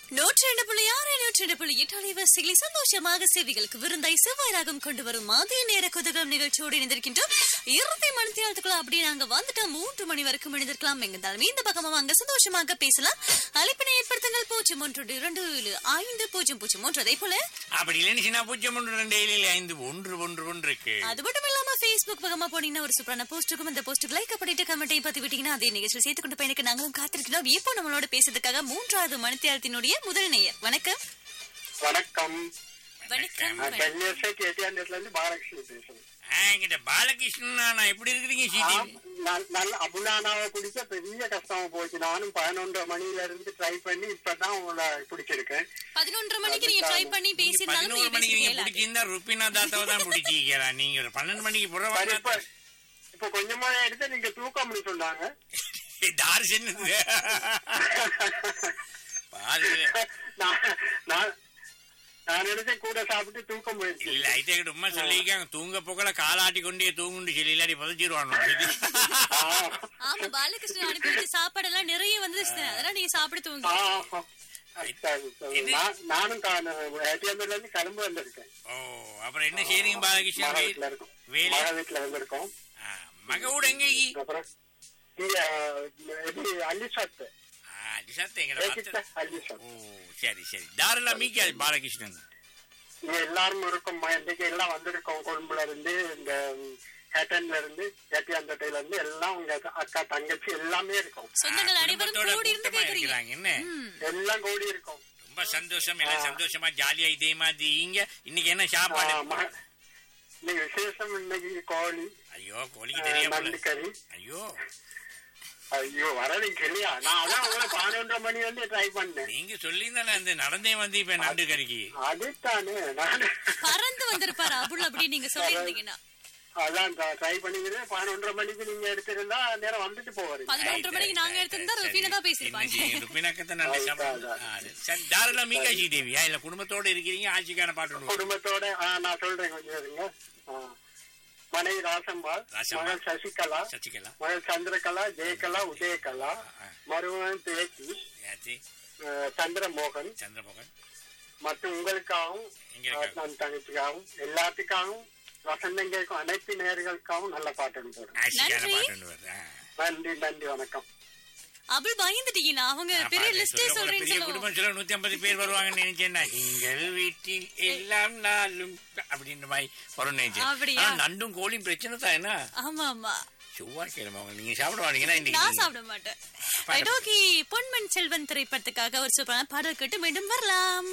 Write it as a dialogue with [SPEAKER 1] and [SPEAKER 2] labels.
[SPEAKER 1] நூற்றி ரெண்டு புள்ளி ஆறு நூற்றி ரெண்டு புள்ளி எட்டு அலைவரிசைகளை சந்தோஷமாக செவிகளுக்கு விருந்தாய் செவ்வாய்ராகம் கொண்டு வரும் மதிய நேர குதகம் நிகழ்ச்சியோடு இணைந்திருக்கின்றோம் இறுதி மணி நேரத்துக்குள்ள அப்படியே நாங்க வந்துட்டோம் மூன்று மணி வரைக்கும் இணைந்திருக்கலாம் எங்கிருந்தாலும் இந்த பக்கமா வாங்க சந்தோஷமாக பேசலாம் அழைப்பினை ஏற்படுத்துங்கள் பூஜ்ஜியம் ஒன்று இரண்டு ஏழு ஐந்து பூஜ்ஜியம் பூஜ்ஜியம் ஒன்று அதே போல
[SPEAKER 2] அப்படி இல்லைன்னு சின்ன பூஜ்ஜியம் ஒன்று ரெண்டு ஏழு ஐந்து ஒன்று ஒன்று ஒன்று இருக்கு
[SPEAKER 1] அது மட்டும் இல்லாம Facebook பக்கமா போனீங்கன்னா ஒரு சூப்பரான போஸ்ட் இருக்கும் அந்த போஸ்ட்டுக்கு லைக் பண்ணிட்டு கமெண்ட்டையும் பத்தி விட்டீங்கன்னா அதே நிகழ்ச்சியில் சேர்த்து கொண்டு பயணிக்க நாங்களும் காத்திருக்கிறோம் இப்போ நம்மளோட பேசுறதுக்காக மூன்றாவது மணித்தியாலத்தினுடைய முதல் நேயர் வணக்கம்
[SPEAKER 3] வணக்கம்
[SPEAKER 1] வணக்கம்
[SPEAKER 3] நான் சென்னை கேட்டியாண்டத்துல இருந்து பாலகிருஷ்ணன் பேசுறேன்
[SPEAKER 2] என்கிட்ட பாலகிருஷ்ணன் நான் எப்படி இருக்கிறீங்க சீதி
[SPEAKER 3] ஆம், நல்- நல்ல அபுனானாவை குடிக்க பெரிய கஷ்டமா போச்சு நானும் பதினொன்றரை மணில இருந்து ட்ரை பண்ணி இப்பதான் உங்களை பிடிச்சிருக்கேன்
[SPEAKER 1] பதினொன்றரை மணிக்கு நீங்க ட்ரை பண்ணி பேசியிருந்தாலும்
[SPEAKER 2] பதினோரு
[SPEAKER 1] நீங்க
[SPEAKER 2] மணிக்கு நீங்க
[SPEAKER 1] பேசியிருக்கீங்களா?
[SPEAKER 2] பிடிச்சிருந்தா ருப்பினா தாத்தாவை தான் பிடிச்சிக்கலாம் நீங்க ஒரு பன்னெண்டு மணிக்கு
[SPEAKER 3] சரி,
[SPEAKER 2] புறவாங்க
[SPEAKER 3] இப்ப இப்ப கொஞ்சமா எடுத்து நீங்க தூக்கம்னு சொன்னாங்க
[SPEAKER 2] தாரு சென்னது பாரு
[SPEAKER 3] நான் நான் நான் நினைச்சேன் கூட சாப்பிட்டு தூக்கம் போயிடுச்சு
[SPEAKER 2] இல்ல ஐட்டே உண்மை சொல்லிக்காங்க தூங்க போக்கல காலாட்டி கொண்டே தூங்குண்டு சொல்லி இல்லாடி புதைச்சிருவானு
[SPEAKER 3] ஆ,
[SPEAKER 1] ஆமா பாலகிருஷ்ணன் அனுப்பி வச்ச சாப்பாடெல்லாம் நிறைய வந்துருச்சு அதெல்லாம் நீங்க சாப்பிட்டு தூங்க
[SPEAKER 3] ஆ, சரி, சரி. நான்- நானும் ஏடிஎம்ல இருந்து கிளம்பு வந்திருக்கேன்
[SPEAKER 2] ஓ அப்புறம் என்ன செய்றீங்க பாலகிருஷ்ணன்
[SPEAKER 3] மக
[SPEAKER 2] வே-
[SPEAKER 3] வீட்டுல இருக்கோம்
[SPEAKER 2] வேலை
[SPEAKER 3] மக வீட்டுல வந்திருக்கோம்
[SPEAKER 2] ஆ, மகவோட எங்க
[SPEAKER 3] அப்புறம் இங்க எப்படி அள்ளிசாத்து
[SPEAKER 2] அடிசாத்த எங்கட
[SPEAKER 3] ஏகிட்ட
[SPEAKER 2] பார்த்து-
[SPEAKER 3] அள்ளிசாத்
[SPEAKER 2] ஓ சரி சரி தாரெல்லாம் மீக்கா பாலகிருஷ்ணன்
[SPEAKER 3] இங்க எல்லாரும் இருக்கோம் இன்னைக்கு எல்லாம் வந்திருக்கோம் கொழும்புல இருந்து இந்த ஹேட்டன்ல இருந்து ஏட்டியாந்தட்டையில இருந்து எல்லாம் உங்க அக்கா தங்கச்சி எல்லாமே இருக்கும்
[SPEAKER 1] சொந்தங்கள் அனைவரும்
[SPEAKER 2] குடும்பத்தோட
[SPEAKER 1] கூடி இருந்து
[SPEAKER 2] கூட்டமா
[SPEAKER 1] கேக்குறீங்க
[SPEAKER 2] இருக்கிறாங்க, என்ன
[SPEAKER 3] எல்லாம் கூடி இருக்கும்
[SPEAKER 2] ரொம்ப சந்தோஷம் எல்லாம் சந்தோஷமா ஜாலியா இதே மாதிரி இங்க இன்னைக்கு என்ன சாப்பாடு
[SPEAKER 3] ஆமா. இன்னைக்கு விசேஷம் இன்னைக்கு கோழி
[SPEAKER 2] ஐயோ கோழிக்கு
[SPEAKER 3] ஆ,
[SPEAKER 2] தெரியாம
[SPEAKER 3] நண்டு கறி
[SPEAKER 2] ஐயோ
[SPEAKER 3] ஐயோ வரதுக்கு இல்லையா நான் அதான் உங்களை பதினொன்றரை மணி வந்து ட்ரை பண்ணேன்
[SPEAKER 2] நீங்க சொல்லி தானே அந்த நடந்தே வந்து இப்ப நண்டு கறிக்கு
[SPEAKER 3] அதுதானே நான்
[SPEAKER 1] பறந்து வந்திருப்பாரு அபுல் அப்படி நீங்க சொல்லியிருந்தீங்கன்னா
[SPEAKER 3] அதான் ட்ரை பண்ணிக்கிறேன் பதினொன்றரை மணிக்கு நீங்க எடுத்திருந்தா நேரம் வந்துட்டு போவாரு
[SPEAKER 1] பதினொன்றரை மணிக்கு நாங்க எடுத்திருந்தா ருபீனா தான் பேசிருப்பாங்க
[SPEAKER 2] ருப்பினாக்கத்தை நண்டு சாப்பிடுறது ஆ, அது. சரி தாரெல்லாம் மீகாட்சி தேவியா இல்ல குடும்பத்தோட இருக்கிறீங்க ஆட்சிக்கான பாட்டு ஒண்ணு.
[SPEAKER 3] குடும்பத்தோட ஆ, நான் சொல்றேன் கொஞ்சம் இருங்க ஆ. மனைவி ராசம்பாள்
[SPEAKER 2] ராசம்மாள்.
[SPEAKER 3] மகள் சசிகலா
[SPEAKER 2] சசிகலா
[SPEAKER 3] மகள் சந்திரகலா ஜெயகலா உதயகலா மருமகன் தேக்கி
[SPEAKER 2] யாச்சி
[SPEAKER 3] அஹ், சந்திரமோகன்
[SPEAKER 2] சந்திரமோகன்
[SPEAKER 3] மற்றும் உங்களுக்காகவும்
[SPEAKER 2] எங்களுக்காக.
[SPEAKER 3] அஹ், நம் தங்கச்சிக்காகவும் எல்லாத்துக்காகவும் வசந்தங்களுக்கும் அனைத்து நேர்களுக்காகவும் நல்ல பாட்டு போடுறேன்
[SPEAKER 2] ஆட்சிக்கான
[SPEAKER 1] நன்றி.
[SPEAKER 2] பாட்டு ஒண்ணு வருது. ஆ.
[SPEAKER 3] நன்றி நன்றி வணக்கம்
[SPEAKER 1] அபுல் பயந்துட்டீங்கன்னா அவங்க பெரிய
[SPEAKER 2] அப்ப அது
[SPEAKER 1] லிஸ்டே
[SPEAKER 2] சொல்ல போனா
[SPEAKER 1] சொல்றேன்னு
[SPEAKER 2] பெரிய
[SPEAKER 1] சொல்லுவோம்
[SPEAKER 2] குடும்பம் சொல்ல நூத்தி ஐம்பது பேர் வருவாங்கன்னு நினைச்சேன்னா எங்கள் வீட்டில் எல்லாம் நாளும் அப்படின்ற மாதிரி வரும் நினைச்சேன்
[SPEAKER 1] அப்படியா?
[SPEAKER 2] ஆனா நண்டும் கோழியும் பிரச்சனை தான் என்ன
[SPEAKER 1] ஆமா ஆமா
[SPEAKER 2] செவ்வாய்க்கிழமை அவங்க நீங்க சாப்பிட வாங்கீங்கன்னா
[SPEAKER 1] நான்
[SPEAKER 2] இன்னைக்கு
[SPEAKER 1] சாப்பிட மாட்டேன் ஓகே பொன்மன் செல்வன் திரைப்படத்துக்காக ஒரு சூப்பரான பாடல் கேட்டு மீண்டும் வரலாம்